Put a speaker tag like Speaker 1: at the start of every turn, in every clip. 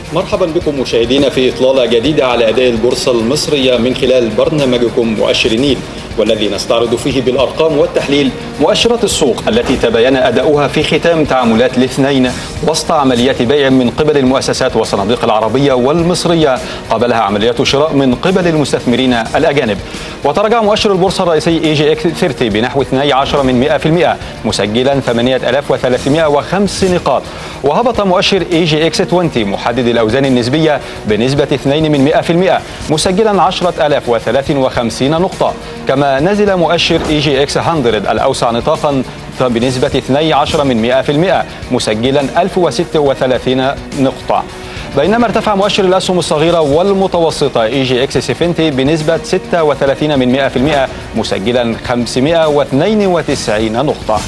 Speaker 1: مرحبا بكم مشاهدينا في إطلالة جديدة على أداء البورصة المصرية من خلال برنامجكم مؤشر النيل والذي نستعرض فيه بالأرقام والتحليل مؤشرات السوق التي تبين أداؤها في ختام تعاملات الاثنين وسط عمليات بيع من قبل المؤسسات والصناديق العربية والمصرية قبلها عمليات شراء من قبل المستثمرين الأجانب وتراجع مؤشر البورصة الرئيسي اي جي اكس 30 بنحو 12 من 100% مسجلا 8305 نقاط وهبط مؤشر اي جي اكس 20 محدد الأوزان النسبية بنسبة 2 من 100% مسجلا 10053 نقطة كما نزل مؤشر اي جي اكس 100 الأوسع نطاقا بنسبة 12 من 100% مسجلا 1036 نقطة بينما ارتفع مؤشر الأسهم الصغيرة والمتوسطة اي جي اكس 70 بنسبة 36 من 100% مسجلا 592 نقطة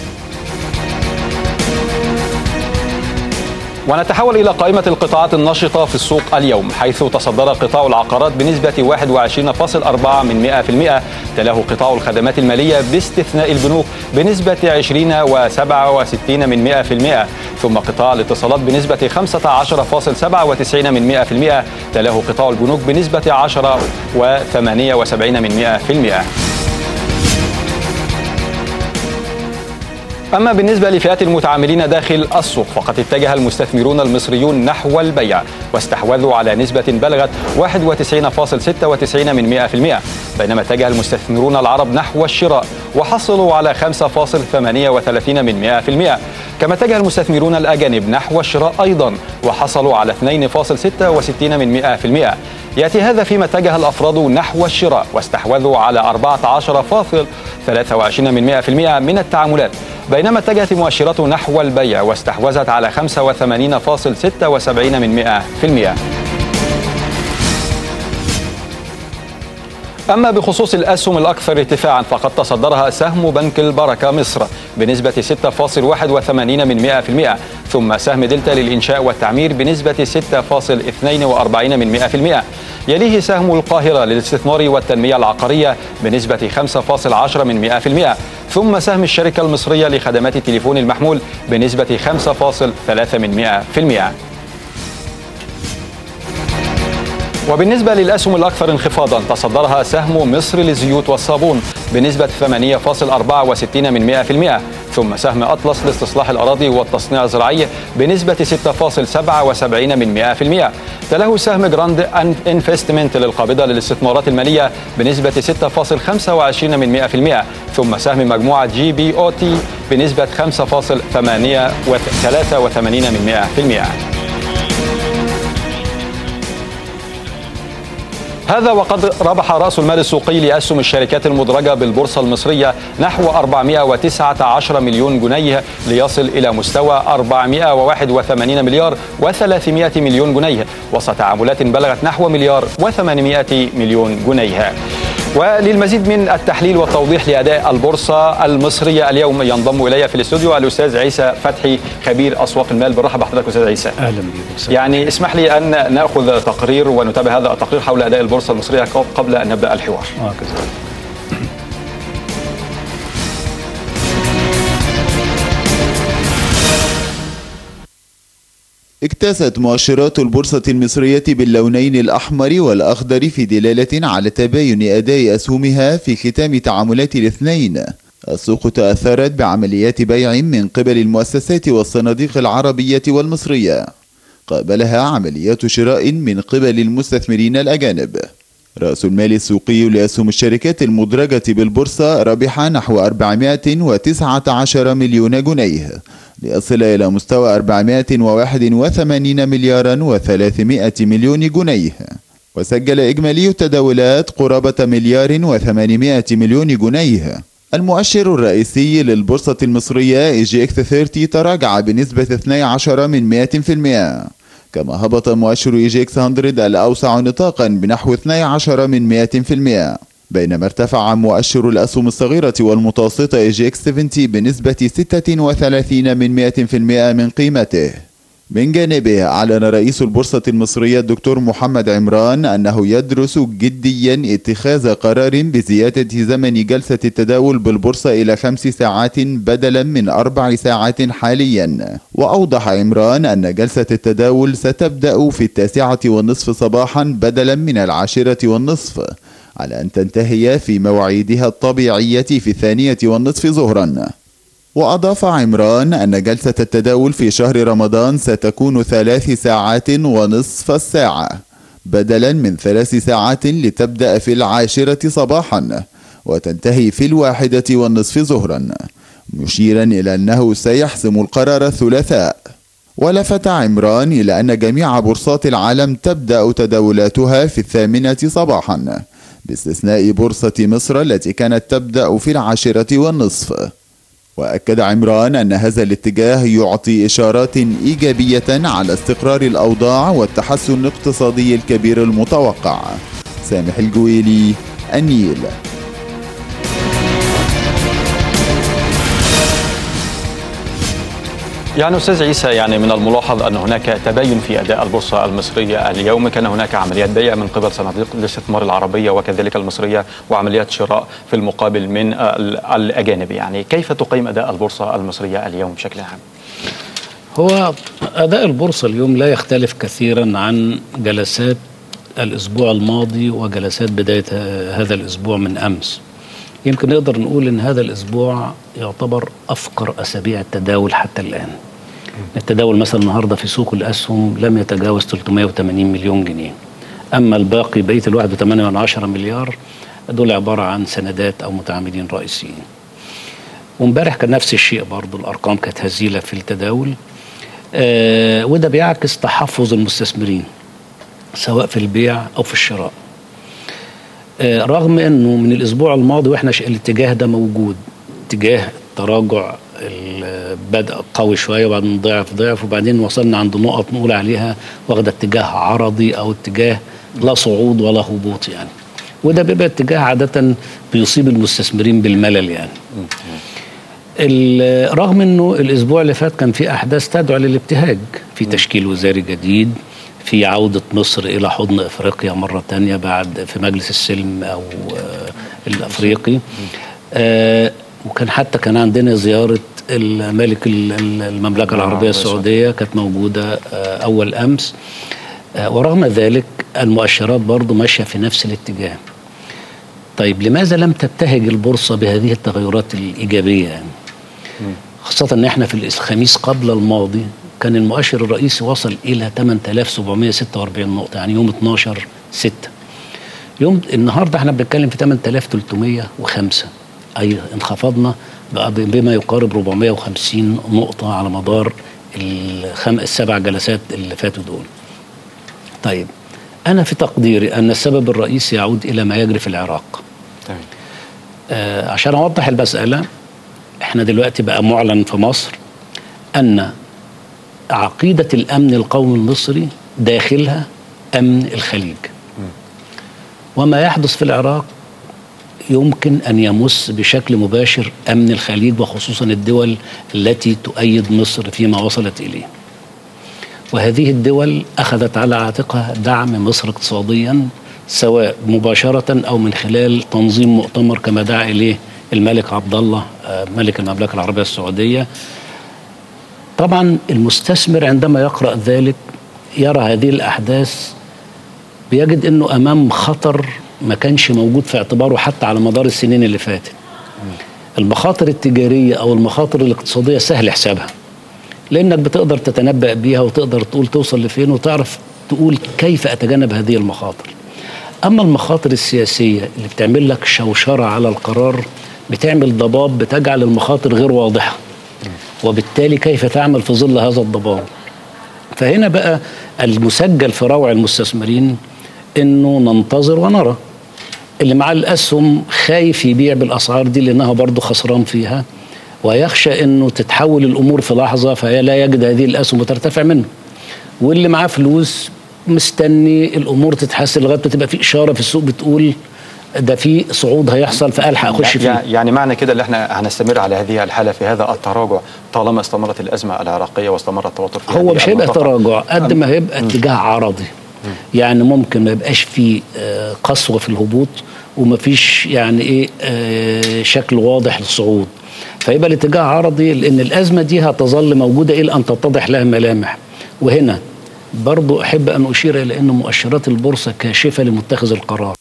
Speaker 1: ونتحول إلى قائمة القطاعات النشطة في السوق اليوم حيث تصدر قطاع العقارات بنسبة 21.4 من 100% تلاه قطاع الخدمات المالية باستثناء البنوك بنسبة 20.67 من 100% ثم قطاع الاتصالات بنسبة 15.97 من 100% تلاه قطاع البنوك بنسبة 10.78 من 100% أما بالنسبة لفئات المتعاملين داخل السوق فقد اتجه المستثمرون المصريون نحو البيع واستحوذوا على نسبة بلغت 91.96 من 100% بينما اتجه المستثمرون العرب نحو الشراء وحصلوا على 5.38 من 100% كما اتجه المستثمرون الأجانب نحو الشراء أيضا وحصلوا على 2.66 من 100% يأتي هذا فيما اتجه الأفراد نحو الشراء واستحوذوا على 14.23 من 100% من التعاملات بينما اتجهت المؤشرات نحو البيع واستحوذت على 85.76 من 100% أما بخصوص الأسهم الأكثر ارتفاعا فقد تصدرها سهم بنك البركة مصر بنسبة 6.81 من 100% ثم سهم دلتا للإنشاء والتعمير بنسبة 6.42 من 100% يليه سهم القاهرة للاستثمار والتنمية العقارية بنسبة 5.10 من 100% ثم سهم الشركة المصرية لخدمات التليفون المحمول بنسبة 5.3 من 100% وبالنسبة للأسهم الأكثر انخفاضا تصدرها سهم مصر للزيوت والصابون بنسبة 8.64 من 100% ثم سهم أطلس لاستصلاح الأراضي والتصنيع الزراعي بنسبة 6.77 من 100% تله سهم جراند انفستمنت للقابضة للاستثمارات المالية بنسبة 6.25 من 100% ثم سهم مجموعة جي بي أو تي بنسبة 5.83 من 100% هذا وقد ربح رأس المال السوقي لأسهم الشركات المدرجة بالبورصة المصرية نحو 419 مليون جنيه ليصل إلى مستوى 481 مليار و300 مليون جنيه وسط تعاملات بلغت نحو مليار و800 مليون جنيه وللمزيد من التحليل والتوضيح لاداء البورصه المصريه اليوم ينضم الي في الاستوديو الاستاذ عيسى فتحي خبير اسواق المال برحب بحضرتك استاذ عيسى
Speaker 2: اهلا بك
Speaker 1: يعني اسمح لي ان ناخذ تقرير ونتابع هذا التقرير حول اداء البورصه المصريه قبل ان نبدا الحوار
Speaker 2: آه
Speaker 3: اكتست مؤشرات البورصة المصرية باللونين الأحمر والأخضر في دلالة على تباين أداء أسهمها في ختام تعاملات الاثنين السوق تأثرت بعمليات بيع من قبل المؤسسات والصناديق العربية والمصرية قابلها عمليات شراء من قبل المستثمرين الأجانب رأس المال السوقي لأسهم الشركات المدرجة بالبورصة ربح نحو 419 مليون جنيه ليصل إلى مستوى 481 مليارا و300 مليون جنيه وسجل إجمالي التداولات قرابة مليار و800 مليون جنيه المؤشر الرئيسي للبورصة المصرية اي جي اكس 30 تراجع بنسبة 12 من 100% كما هبط مؤشر اي جي اكس 100 الأوسع نطاقا بنحو 12 من 100% بينما ارتفع مؤشر الأسهم الصغيرة والمتوسطة اي جي اكس 70 بنسبة 36 من 100% من قيمته من جانبه أعلن رئيس البورصة المصرية الدكتور محمد عمران أنه يدرس جديا اتخاذ قرار بزيادة زمن جلسة التداول بالبورصة إلى خمس ساعات بدلا من أربع ساعات حاليا وأوضح عمران أن جلسة التداول ستبدأ في التاسعة والنصف صباحا بدلا من العاشرة والنصف على أن تنتهي في مواعيدها الطبيعية في الثانية والنصف ظهرا وأضاف عمران أن جلسة التداول في شهر رمضان ستكون ثلاث ساعات ونصف الساعة بدلا من ثلاث ساعات لتبدأ في العاشرة صباحا وتنتهي في الواحدة والنصف ظهرا مشيرا إلى أنه سيحسم القرار الثلاثاء ولفت عمران إلى أن جميع بورصات العالم تبدأ تداولاتها في الثامنة صباحا باستثناء بورصة مصر التي كانت تبدأ في العاشرة والنصف وأكد عمران أن هذا الاتجاه يعطي إشارات إيجابية على استقرار الأوضاع والتحسن الاقتصادي الكبير المتوقع سامح الجويلي النيل
Speaker 1: يعني استاذ عيسى يعني من الملاحظ ان هناك تباين في اداء البورصه المصريه اليوم كان هناك عمليات بيع من قبل صناديق الاستثمار العربيه وكذلك المصريه وعمليات شراء في المقابل من الاجانب يعني كيف تقيم اداء البورصه المصريه اليوم بشكل عام؟
Speaker 2: هو اداء البورصه اليوم لا يختلف كثيرا عن جلسات الاسبوع الماضي وجلسات بدايه هذا الاسبوع من امس. يمكن نقدر نقول ان هذا الاسبوع يعتبر افقر اسابيع التداول حتى الان التداول مثلا النهارده في سوق الاسهم لم يتجاوز 380 مليون جنيه اما الباقي بقيه الواحد 1.8 مليار دول عباره عن سندات او متعاملين رئيسيين وامبارح كان نفس الشيء برضه الارقام كانت هزيله في التداول آه وده بيعكس تحفظ المستثمرين سواء في البيع او في الشراء رغم انه من الاسبوع الماضي واحنا الاتجاه ده موجود اتجاه تراجع بدا قوي شويه وبعدين ضعف ضعف وبعدين وصلنا عند نقط نقول عليها واخده اتجاه عرضي او اتجاه لا صعود ولا هبوط يعني وده بيبقى اتجاه عاده بيصيب المستثمرين بالملل يعني رغم انه الاسبوع اللي فات كان في احداث تدعو للابتهاج في تشكيل وزاري جديد في عودة مصر إلى حضن إفريقيا مرة تانية بعد في مجلس السلم أو آه الأفريقي آه وكان حتى كان عندنا زيارة الملك المملكة العربية السعودية كانت موجودة آه أول أمس ورغم ذلك المؤشرات برضو ماشية في نفس الاتجاه طيب لماذا لم تبتهج البورصة بهذه التغيرات الإيجابية يعني خاصة أن احنا في الخميس قبل الماضي كان المؤشر الرئيسي وصل الى 8746 نقطه يعني يوم 12 6 يوم النهارده احنا بنتكلم في 8305 اي انخفضنا بما يقارب 450 نقطه على مدار الخم... السبع جلسات اللي فاتوا دول طيب انا في تقديري ان السبب الرئيسي يعود الى ما يجري في العراق طيب. آه عشان اوضح المساله احنا دلوقتي بقى معلن في مصر ان عقيدة الأمن القومي المصري داخلها أمن الخليج وما يحدث في العراق يمكن أن يمس بشكل مباشر أمن الخليج وخصوصا الدول التي تؤيد مصر فيما وصلت إليه وهذه الدول أخذت على عاتقها دعم مصر اقتصاديا سواء مباشرة أو من خلال تنظيم مؤتمر كما دعا إليه الملك عبد الله ملك المملكة العربية السعودية طبعا المستثمر عندما يقرأ ذلك يرى هذه الأحداث بيجد أنه أمام خطر ما كانش موجود في اعتباره حتى على مدار السنين اللي فاتت المخاطر التجارية أو المخاطر الاقتصادية سهل حسابها لأنك بتقدر تتنبأ بيها وتقدر تقول توصل لفين وتعرف تقول كيف أتجنب هذه المخاطر أما المخاطر السياسية اللي بتعمل لك شوشرة على القرار بتعمل ضباب بتجعل المخاطر غير واضحة وبالتالي كيف تعمل في ظل هذا الضباب فهنا بقى المسجل في روع المستثمرين انه ننتظر ونرى اللي معاه الاسهم خايف يبيع بالاسعار دي لانها برضه خسران فيها ويخشى انه تتحول الامور في لحظه فلا يجد هذه الاسهم وترتفع منه واللي معاه فلوس مستني الامور تتحسن لغايه ما تبقى في اشاره في السوق بتقول ده في صعود هيحصل فالحق اخش فيه
Speaker 1: يعني يعني معنى كده اللي احنا هنستمر على هذه الحاله في هذا التراجع طالما استمرت الازمه العراقيه واستمر التوتر في
Speaker 2: هو
Speaker 1: هذه
Speaker 2: مش هيبقى
Speaker 1: المنطقة.
Speaker 2: تراجع قد ما هيبقى اتجاه عرضي يعني ممكن ما يبقاش في آه، قسوه في الهبوط وما فيش يعني ايه آه، شكل واضح للصعود فيبقى الاتجاه عرضي لان الازمه دي هتظل موجوده الى ان تتضح لها ملامح وهنا برضو احب ان اشير الى ان مؤشرات البورصه كاشفه لمتخذ القرار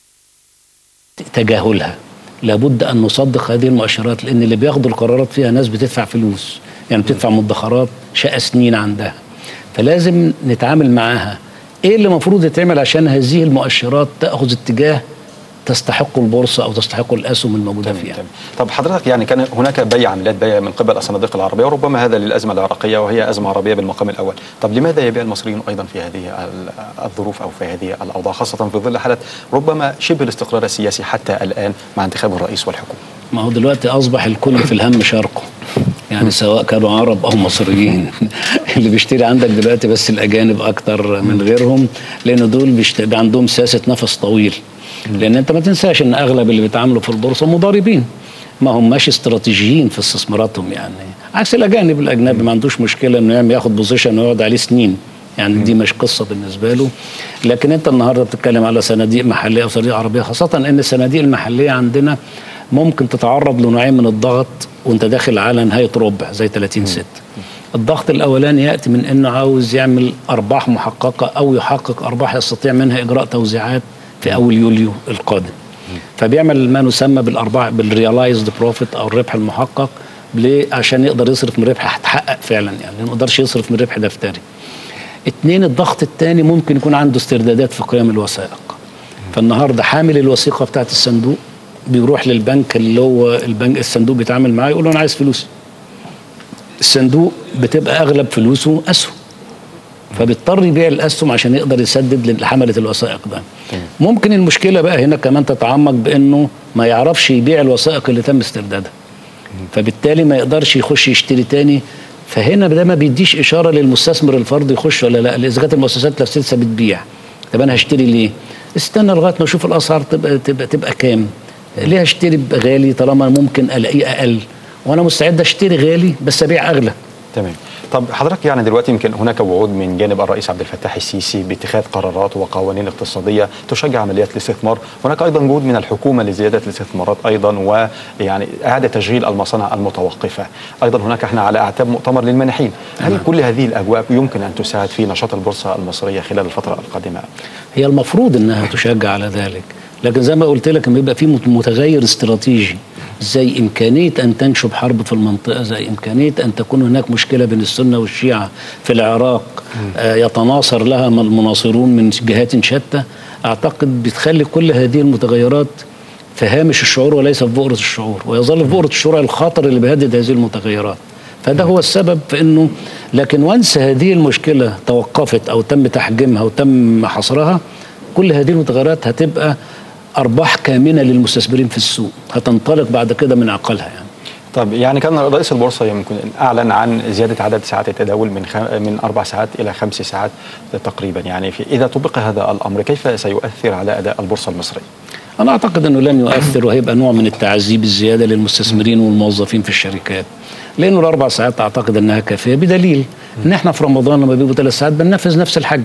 Speaker 2: تجاهلها لابد ان نصدق هذه المؤشرات لان اللي بياخدوا القرارات فيها ناس بتدفع فلوس يعني بتدفع مدخرات شقى سنين عندها فلازم نتعامل معاها ايه اللي المفروض يتعمل عشان هذه المؤشرات تاخذ اتجاه تستحق البورصه او تستحق الاسهم الموجوده
Speaker 1: تمام
Speaker 2: فيها
Speaker 1: تمام. طب حضرتك يعني كان هناك بيع عمليات بيع من قبل الصناديق العربيه وربما هذا للازمه العراقيه وهي ازمه عربيه بالمقام الاول، طب لماذا يبيع المصريون ايضا في هذه ال- الظروف او في هذه الاوضاع خاصه في ظل حاله ربما شبه الاستقرار السياسي حتى الان مع انتخاب الرئيس والحكومه؟
Speaker 2: ما هو دلوقتي اصبح الكل في الهم شرقه يعني سواء كانوا عرب او مصريين اللي بيشتري عندك دلوقتي بس الاجانب اكتر من غيرهم لان دول بيشت- عندهم سياسه نفس طويل لان انت ما تنساش ان اغلب اللي بيتعاملوا في البورصه مضاربين ما هماش استراتيجيين في استثماراتهم يعني عكس الاجانب الاجنبي ما عندوش مشكله انه يعمل ياخد بوزيشن ويقعد عليه سنين يعني دي مش قصه بالنسبه له لكن انت النهارده بتتكلم على صناديق محليه او صناديق عربيه خاصه ان الصناديق المحليه عندنا ممكن تتعرض لنوعين من الضغط وانت داخل على نهايه ربع زي 30 6 الضغط الاولاني ياتي من انه عاوز يعمل ارباح محققه او يحقق ارباح يستطيع منها اجراء توزيعات في اول يوليو القادم فبيعمل ما نسمى بالارباح بالريلايزد بروفيت او الربح المحقق ليه؟ عشان يقدر يصرف من ربح هتحقق فعلا يعني ما يقدرش يصرف من ربح دفتري اتنين الضغط الثاني ممكن يكون عنده استردادات في قيم الوثائق فالنهارده حامل الوثيقه بتاعت الصندوق بيروح للبنك اللي هو البنك الصندوق بيتعامل معاه يقول له انا عايز فلوسي الصندوق بتبقى اغلب فلوسه اسهم فبيضطر يبيع الاسهم عشان يقدر يسدد لحمله الوثائق ده ممكن المشكله بقى هنا كمان تتعمق بانه ما يعرفش يبيع الوثائق اللي تم استردادها فبالتالي ما يقدرش يخش يشتري تاني فهنا ده ما بيديش اشاره للمستثمر الفردي يخش ولا لا اذا كانت المؤسسات لسه بتبيع طب انا هشتري ليه؟ استنى لغايه ما اشوف الاسعار تبقى تبقى تبقى كام؟ ليه هشتري غالي طالما ممكن الاقيه اقل؟ وانا مستعد اشتري غالي بس ابيع اغلى
Speaker 1: تمام طب حضرتك يعني دلوقتي يمكن هناك وعود من جانب الرئيس عبد الفتاح السيسي باتخاذ قرارات وقوانين اقتصاديه تشجع عمليات الاستثمار، هناك ايضا جهود من الحكومه لزياده الاستثمارات ايضا ويعني اعاده تشغيل المصانع المتوقفه، ايضا هناك احنا على اعتاب مؤتمر للمانحين، هل كل هذه الاجواء يمكن ان تساعد في نشاط البورصه المصريه خلال الفتره القادمه؟
Speaker 2: هي المفروض انها تشجع على ذلك لكن زي ما قلت لك لما يبقى في مت- متغير استراتيجي زي إمكانية أن تنشب حرب في المنطقة زي إمكانية أن تكون هناك مشكلة بين السنة والشيعة في العراق آه يتناصر لها من المناصرون من جهات شتى أعتقد بتخلي كل هذه المتغيرات في هامش الشعور وليس في بؤرة الشعور ويظل في بؤرة الشعور الخطر اللي بيهدد هذه المتغيرات فده هو السبب في انه لكن وانس هذه المشكله توقفت او تم تحجيمها وتم حصرها كل هذه المتغيرات هتبقى ارباح كامنه للمستثمرين في السوق هتنطلق بعد كده من عقلها يعني
Speaker 1: طب يعني كان رئيس البورصه يمكن اعلن عن زياده عدد ساعات التداول من خم... من اربع ساعات الى خمس ساعات تقريبا يعني في اذا طبق هذا الامر كيف سيؤثر على اداء البورصه المصريه؟
Speaker 2: انا اعتقد انه لن يؤثر وهيبقى نوع من التعذيب الزياده للمستثمرين والموظفين في الشركات لانه الاربع ساعات اعتقد انها كافيه بدليل ان احنا في رمضان لما بيبقوا ثلاث ساعات بننفذ نفس الحجم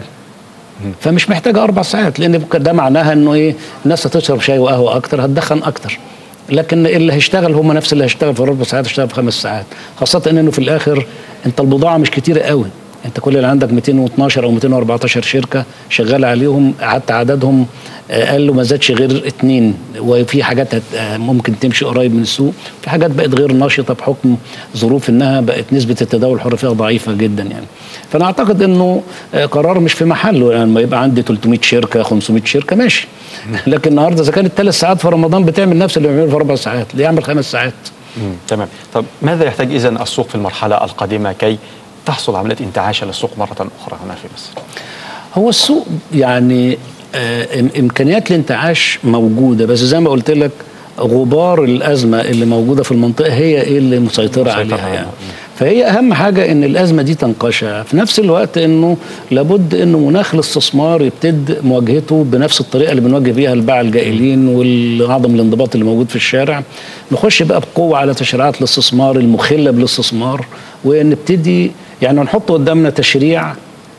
Speaker 2: فمش محتاجه اربع ساعات لان ده معناها انه ايه الناس هتشرب شاي وقهوه اكتر هتدخن اكتر لكن اللي هيشتغل هم نفس اللي هيشتغل في اربع ساعات هيشتغل في خمس ساعات خاصه انه في الاخر انت البضاعه مش كتيره قوي انت كل اللي عندك 212 او 214 شركه شغال عليهم حتى عددهم اقل وما زادش غير اثنين وفي حاجات هت- ممكن تمشي قريب من السوق في حاجات بقت غير نشطه بحكم ظروف انها بقت نسبه التداول الحر فيها ضعيفه جدا يعني فانا اعتقد انه قرار مش في محله يعني لما يبقى عندي 300 شركه 500 شركه ماشي لكن النهارده اذا كانت ثلاث ساعات في رمضان بتعمل نفس اللي بيعمله في اربع ساعات ليه يعمل خمس ساعات
Speaker 1: مم. تمام طب ماذا يحتاج اذا السوق في المرحله القادمه كي تحصل عمليه انتعاش للسوق مره اخرى هنا في مصر؟
Speaker 2: هو السوق يعني آه، إم- امكانيات الانتعاش موجوده بس زي ما قلت لك غبار الازمه اللي موجوده في المنطقه هي ايه اللي مسيطره
Speaker 1: مسيطرة
Speaker 2: عليها
Speaker 1: عليها.
Speaker 2: يعني فهي اهم حاجه ان الازمه دي تنقشع في نفس الوقت انه لابد انه مناخ الاستثمار يبتد مواجهته بنفس الطريقه اللي بنواجه بيها الباعة الجائلين وعدم الانضباط اللي موجود في الشارع نخش بقى بقوه على تشريعات الاستثمار المخله بالاستثمار ونبتدي يعني نحط قدامنا تشريع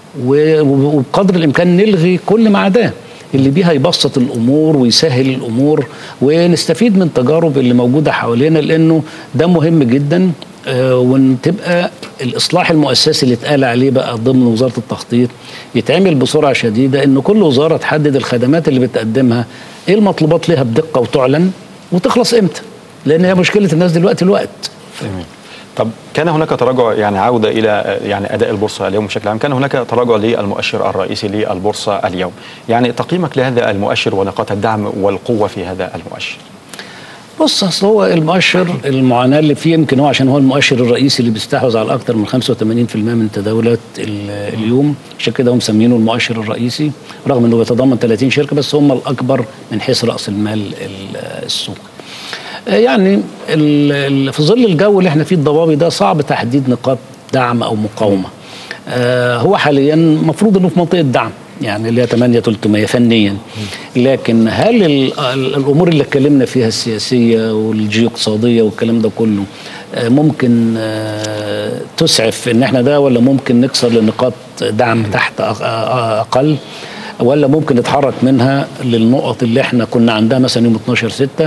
Speaker 2: وبقدر الامكان نلغي كل ما عداه اللي بيها يبسط الامور ويسهل الامور ونستفيد من التجارب اللي موجوده حوالينا لانه ده مهم جدا آه، وان تبقى الاصلاح المؤسسي اللي اتقال عليه بقى ضمن وزاره التخطيط يتعمل بسرعه شديده ان كل وزاره تحدد الخدمات اللي بتقدمها ايه المطلوبات لها بدقه وتعلن وتخلص امتى لان هي مشكله الناس دلوقتي الوقت
Speaker 1: جميل. طب كان هناك تراجع يعني عوده الى يعني اداء البورصه اليوم بشكل عام، كان هناك تراجع للمؤشر الرئيسي للبورصه اليوم، يعني تقييمك لهذا المؤشر ونقاط الدعم والقوه في هذا المؤشر.
Speaker 2: بص اصل هو المؤشر المعاناه اللي فيه يمكن هو عشان هو المؤشر الرئيسي اللي بيستحوذ على اكثر من 85% من تداولات اليوم عشان كده هم مسمينه المؤشر الرئيسي رغم انه بيتضمن 30 شركه بس هم الاكبر من حيث راس المال السوق. يعني في ظل الجو اللي احنا فيه الضبابي ده صعب تحديد نقاط دعم او مقاومه. آه هو حاليا المفروض انه في منطقه دعم يعني اللي هي 8 300 فنيا لكن هل الامور اللي اتكلمنا فيها السياسيه والجيوقتصاديه والكلام ده كله آه، ممكن آه، تسعف ان احنا ده ولا ممكن نكسر لنقاط دعم تحت اقل ولا ممكن نتحرك منها للنقط اللي احنا كنا عندها مثلا يوم 12 6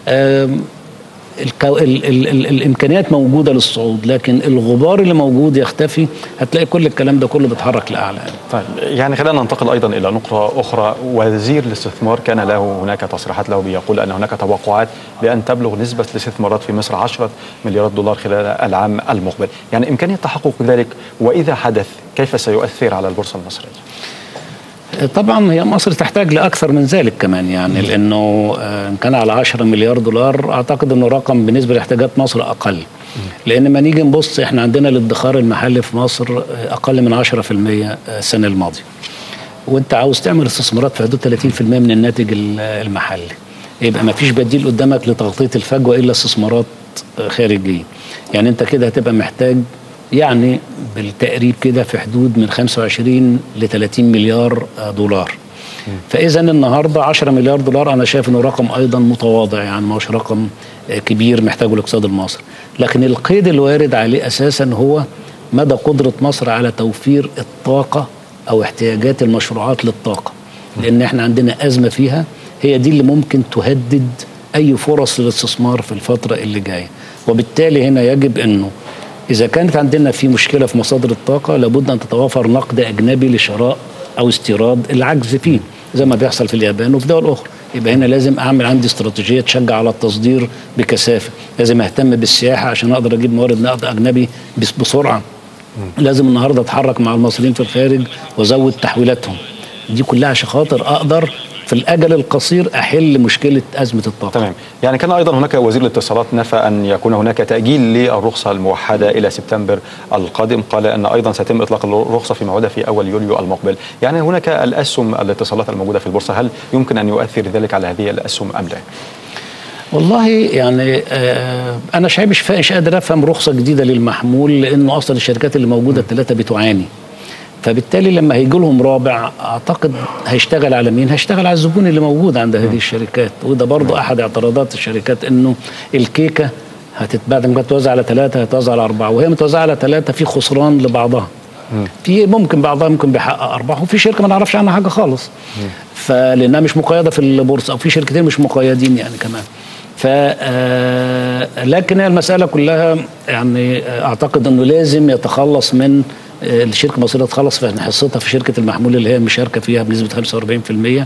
Speaker 2: الكو... ال... ال... ال... الامكانيات موجوده للصعود لكن الغبار اللي موجود يختفي هتلاقي كل الكلام ده كله بيتحرك لاعلى
Speaker 1: طيب يعني خلينا ننتقل ايضا الى نقطه اخرى وزير الاستثمار كان له هناك تصريحات له بيقول ان هناك توقعات بان تبلغ نسبه الاستثمارات في مصر 10 مليارات دولار خلال العام المقبل يعني امكانيه تحقق ذلك واذا حدث كيف سيؤثر على البورصه المصريه
Speaker 2: طبعا هي مصر تحتاج لاكثر من ذلك كمان يعني لانه آه، ان كان على 10 مليار دولار اعتقد انه رقم بالنسبه لاحتياجات مصر اقل لان ما نيجي نبص احنا عندنا الادخار المحلي في مصر آه، اقل من 10% آه، السنه الماضيه وانت عاوز تعمل استثمارات في حدود 30% من الناتج المحلي يبقى ما فيش بديل قدامك لتغطيه الفجوه الا استثمارات خارجيه يعني انت كده هتبقى محتاج يعني بالتقريب كده في حدود من 25 ل 30 مليار دولار فاذا النهارده 10 مليار دولار انا شايف انه رقم ايضا متواضع يعني ما هوش رقم كبير محتاجه الاقتصاد المصري لكن القيد الوارد عليه اساسا هو مدى قدره مصر على توفير الطاقه او احتياجات المشروعات للطاقه لان احنا عندنا ازمه فيها هي دي اللي ممكن تهدد اي فرص للاستثمار في الفتره اللي جايه وبالتالي هنا يجب انه إذا كانت عندنا في مشكلة في مصادر الطاقة لابد أن تتوافر نقد أجنبي لشراء أو استيراد العجز فيه زي ما بيحصل في اليابان وفي دول أخرى يبقى هنا لازم أعمل عندي استراتيجية تشجع على التصدير بكثافة لازم أهتم بالسياحة عشان أقدر أجيب موارد نقد أجنبي بسرعة لازم النهارده اتحرك مع المصريين في الخارج وازود تحويلاتهم دي كلها عشان خاطر اقدر في الاجل القصير احل مشكله ازمه الطاقه.
Speaker 1: تمام، يعني كان ايضا هناك وزير الاتصالات نفى ان يكون هناك تاجيل للرخصه الموحده الى سبتمبر القادم، قال ان ايضا سيتم اطلاق الرخصه في موعدها في اول يوليو المقبل، يعني هناك الاسهم الاتصالات الموجوده في البورصه، هل يمكن ان يؤثر ذلك على هذه الاسهم ام لا؟
Speaker 2: والله يعني آه انا شايف مش مش قادر افهم رخصه جديده للمحمول لانه اصلا الشركات اللي موجوده الثلاثه بتعاني. فبالتالي لما هيجي لهم رابع اعتقد هيشتغل على مين؟ هيشتغل على الزبون اللي موجود عند هذه الشركات وده برضو احد اعتراضات الشركات انه الكيكه هتتبعد ما تتوزع على ثلاثه هتتوزع على اربعه وهي متوزعه على ثلاثه في خسران لبعضها. في ممكن بعضها ممكن بيحقق ارباح وفي شركه ما نعرفش عنها حاجه خالص. فلانها مش مقيده في البورصه او في شركتين مش مقيدين يعني كمان. ف آه، لكن هي المساله كلها يعني اعتقد انه لازم يتخلص من الشركه المصريه تخلص في حصتها في شركه المحمول اللي هي مشاركه فيها بنسبه 45%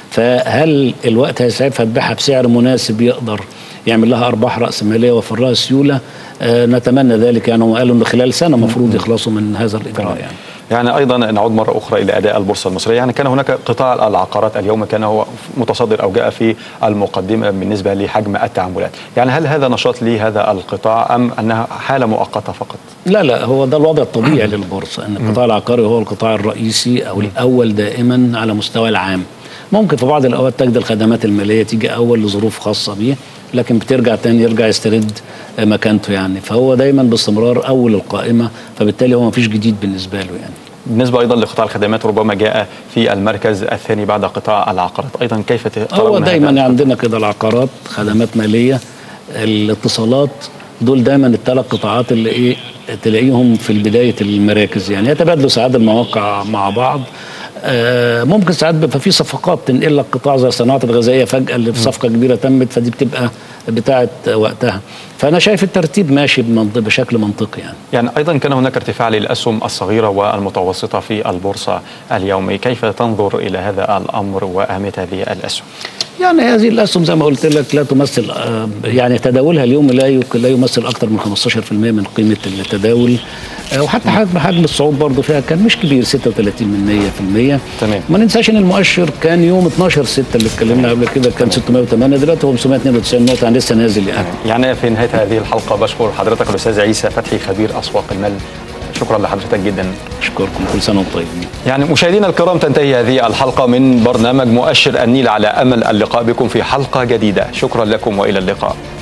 Speaker 2: فهل الوقت هيسعفها تبيعها بسعر مناسب يقدر يعمل لها ارباح راس ماليه ويوفر لها سيوله آه نتمنى ذلك يعني هم قالوا انه خلال سنه المفروض يخلصوا من هذا الاجراء يعني
Speaker 1: يعني ايضا نعود مره اخرى الى اداء البورصه المصريه يعني كان هناك قطاع العقارات اليوم كان هو متصدر او جاء في المقدمه بالنسبه لحجم التعاملات يعني هل هذا نشاط لهذا القطاع ام انها حاله مؤقته فقط
Speaker 2: لا لا هو ده الوضع الطبيعي للبورصه ان القطاع العقاري هو القطاع الرئيسي او الاول دائما على مستوى العام ممكن في بعض الاوقات تجد الخدمات الماليه تيجي اول لظروف خاصه بيه لكن بترجع تاني يرجع يسترد مكانته يعني فهو دايما باستمرار اول القائمه فبالتالي هو ما فيش جديد بالنسبه له يعني
Speaker 1: بالنسبة أيضا لقطاع الخدمات ربما جاء في المركز الثاني بعد قطاع العقارات أيضا كيف
Speaker 2: هو
Speaker 1: ترون
Speaker 2: دايما
Speaker 1: هذا؟
Speaker 2: عندنا كده العقارات خدمات ماليه الاتصالات دول دايما الثلاث قطاعات اللي ايه تلاقيهم في بدايه المراكز يعني يتبادلوا ساعات المواقع مع بعض آه، ممكن ساعات بيبقى في صفقات تنقل لك قطاع زي الصناعات الغذائيه فجاه اللي في صفقه كبيره تمت فدي بتبقى بتاعه وقتها فانا شايف الترتيب ماشي بمنطق بشكل منطقي يعني
Speaker 1: يعني أيضا كان هناك ارتفاع للأسهم الصغيرة والمتوسطة في البورصة اليومي كيف تنظر إلى هذا الأمر وأهمية هذه الأسهم
Speaker 2: يعني هذه الاسهم زي ما قلت لك لا تمثل آه، يعني تداولها اليوم لا يك- لا يمثل اكثر من 15% من قيمه التداول آه، وحتى حجم حجم الصعود برضه فيها كان مش كبير 36 من 100%
Speaker 1: تمام.
Speaker 2: ما ننساش ان المؤشر كان يوم 12 6 اللي اتكلمنا قبل كده كان 608 دلوقتي هو 592 نقطه يعني لسه نازل يعني
Speaker 1: يعني في نهاية هذه الحلقة بشكر حضرتك الأستاذ عيسى فتحي خبير أسواق المال شكرا لحضرتك جدا
Speaker 2: اشكركم كل سنه وانتم طيبين
Speaker 1: يعني مشاهدينا الكرام تنتهي هذه الحلقة من برنامج مؤشر النيل على أمل اللقاء بكم في حلقة جديدة شكرا لكم وإلى اللقاء